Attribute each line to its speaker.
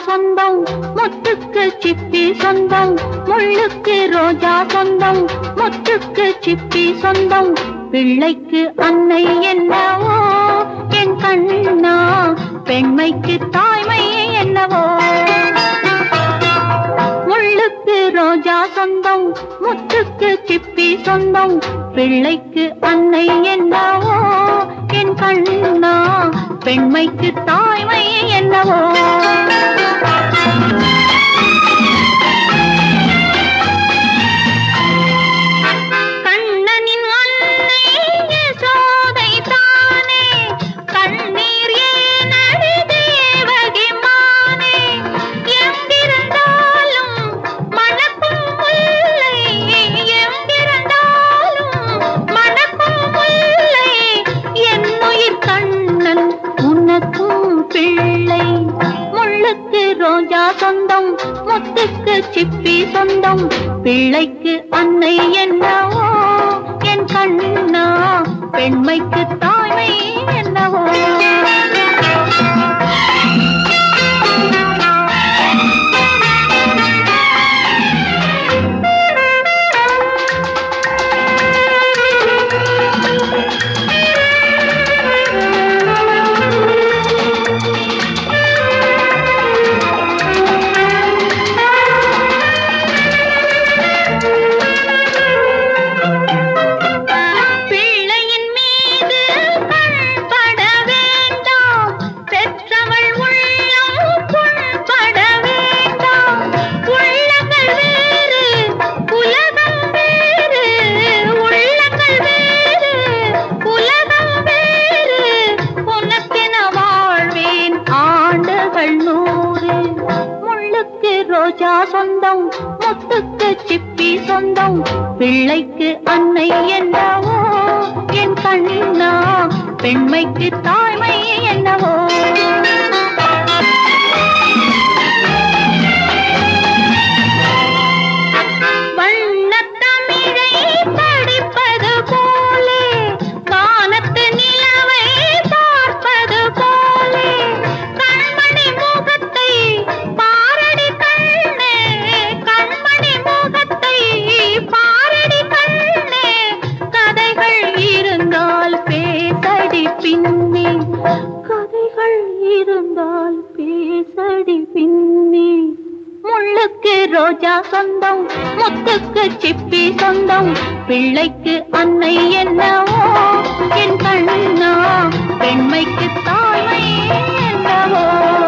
Speaker 1: சொந்தம் முத்துக்கு சிப்பி சொந்தம் முள்ளுக்கு ரோஜா சொந்தம் முத்துக்கு சிப்பி சொந்தம் பிள்ளைக்கு அன்னை என்னவோ என் கண்ணா பெண்மைக்கு தாய்மை என்னவோ முள்ளுக்கு ரோஜா சொந்தம் முத்துக்கு சிப்பி சொந்தம் பிள்ளைக்கு அன்னை என்னவோ என் கண்ணா பெண்மைக்கு தாய்மை என்னவோ கண்ணனின் அன்னை யசோதை தானே கண்ணீர் ஏனடி தேவகி மானே எங்கிருந்தாலும் மணக்கும் முல்லை எங்கிருந்தாலும் மணக்கும் முல்லை என்னுயிர் கண்ணன் உனக்கும் பிள்ளை முள்ளுக்கு ரோஜா சொந்தம் முத்துக்கு சிப்பி சொந்தம் பிள்ளைக்கு அன்னை என்னவோ என் கண்ணா பெண்மைக்கு தாய்மை என்னவோ பிள்ளையின் மீது கண்பட வேண்டாம் பெற்றவள் உள்ளம் புண்பட வேண்டாம் உள்ளங்கள் வேறு உலகம் வேறு உள்ளங்கள் வேறு உலகம் வேறு உனக்கென வாழ்வேன் ஆண்டுகள் நூறு முள்ளுக்கு ரோஜா சொந்தம் முத்துக்கு சிப்பி சொந்தம் பிள்ளைக்கு அன்னை என்னவோ என் கண்ணா பெண்மைக்கு தாய்மை என்னவோ வண்ணத் தமிழை படிப்பது போலே வானத்து நிலவை பார்ப்பது போலே கண்மணி முகத்தை பாரடி கண்ணே கண்மணி முகத்தை பாரடி கண்ணே கதைகள் இருந்தால் பேசடி பின்னே கதைகள் இருந்தால் பேசடி பின்னே முள்ளுக்கு ரோஜா சொந்தம் முத்துக்கு சிப்பி சொந்தம் பிள்ளைக்கு அன்னை என்னவோ என் கண்ணா பெண்மைக்கு தாய்மை என்னவோ